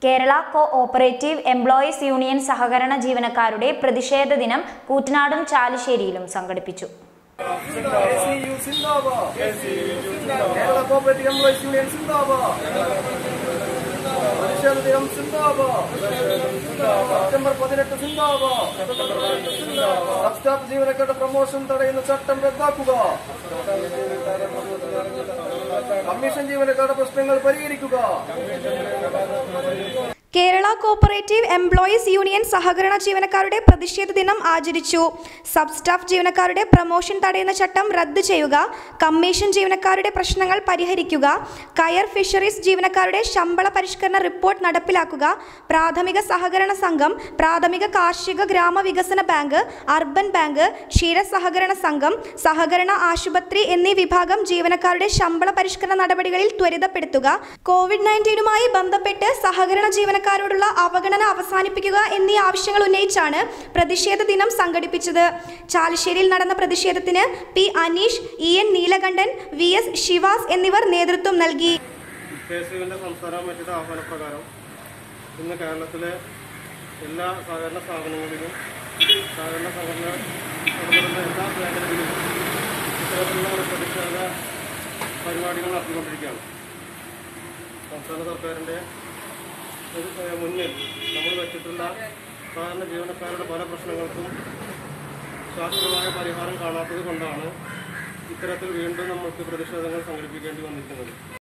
Kerala cooperative employees union സഹകരണ ജീവനക്കാരുടെ പ്രതിഷേധ ദിനം കൂറ്റനാടും ചാലിശ്ശേരിയിലും സംഘടിപ്പിച്ചു KCU സിന്ദാബാദ് കേരള കോപ്പറേറ്റീവ് എംപ്ലോയീസ് യൂണിയൻ സിന്ദാബാദ് പ്രതിഷേധ ദിനം സിന്ദാബാദ് സെപ്റ്റംബർ പതിനെട്ട് സിന്ദാബാദ് സബ് സ്റ്റാഫ് ജീവനക്കാരുടെ പ്രൊമോഷൻ തടയുന്ന ചട്ടം റദ്ദാക്കുക കമ്മീഷൻ ജീവനക്കാരുടെ പ്രശ്നങ്ങൾ പരിഹരിക്കുക കേരള കോപ്പറേറ്റീവ് എംപ്ലോയീസ് യൂണിയൻ സഹകരണ ജീവനക്കാരുടെ പ്രതിഷേധ ദിനം ആചരിച്ചു സബ് സ്റ്റാഫ് ജീവനക്കാരുടെ പ്രമോഷൻ തടയുന്ന ചട്ടം റദ്ദ് ചെയ്യുക കമ്മീഷൻ ജീവനക്കാരുടെ പ്രശ്നങ്ങൾ പരിഹരിക്കുക കയർ ഫിഷറീസ് ജീവനക്കാരുടെ ശമ്പള പരിഷ്കരണ റിപ്പോർട്ട് നടപ്പിലാക്കുക പ്രാഥമിക സഹകരണ സംഘം പ്രാഥമിക കാർഷിക ഗ്രാമവികസന ബാങ്ക് അർബൻ ബാങ്ക് ക്ഷീര സഹകരണ സംഘം സഹകരണ ആശുപത്രി എന്നീ വിഭാഗം ജീവനക്കാരുടെ ശമ്പള പരിഷ്കരണ നടപടികളിൽ ത്വരിതപ്പെടുത്തുക കോവിഡ് നയൻറ്റീനുമായി ബന്ധപ്പെട്ട് സഹകരണ ജീവനക്കാരോടുള്ള അവഗണന അവസാനിപ്പിക്കുക എന്നീ ആവശ്യങ്ങൾ ഉന്നയിച്ചാണ് പ്രതിഷേധ ദിനം സംഘടിപ്പിച്ചത് ചാലിശ്ശേരിയിൽ നടന്ന പ്രതിഷേധത്തിന് P Aneesh E N Neelakandan V S Shivas എന്നിവർ നേതൃത്വം നൽകി കെ എസ് യുവിൻ്റെ സംസ്ഥാന കമ്മിറ്റിയുടെ ആഹ്വാനപ്രകാരം ഇന്ന് കേരളത്തിലെ എല്ലാ സഹകരണ സ്ഥാപനങ്ങളിലും സഹകരണ സംഘടന ഇടപെടുന്ന എല്ലാ മേഖലകളിലും ഇത്തരത്തിലുള്ള ഒരു പ്രതിഷേധ പരിപാടികൾ നടത്തിക്കൊണ്ടിരിക്കുകയാണ് സംസ്ഥാന സർക്കാരിൻ്റെ ഒരു, ഏഹ്, മുന്നിൽ നമ്മൾ വെച്ചിട്ടുള്ള സാധാരണ ജീവനക്കാരുടെ പല പ്രശ്നങ്ങൾക്കും ശാസ്ത്രീയമായ പരിഹാരം കാണാത്തത് കൊണ്ടാണ് ഇത്തരത്തിൽ വീണ്ടും നമുക്ക് പ്രതിഷേധങ്ങൾ സംഘടിപ്പിക്കേണ്ടി വന്നിരിക്കുന്നത്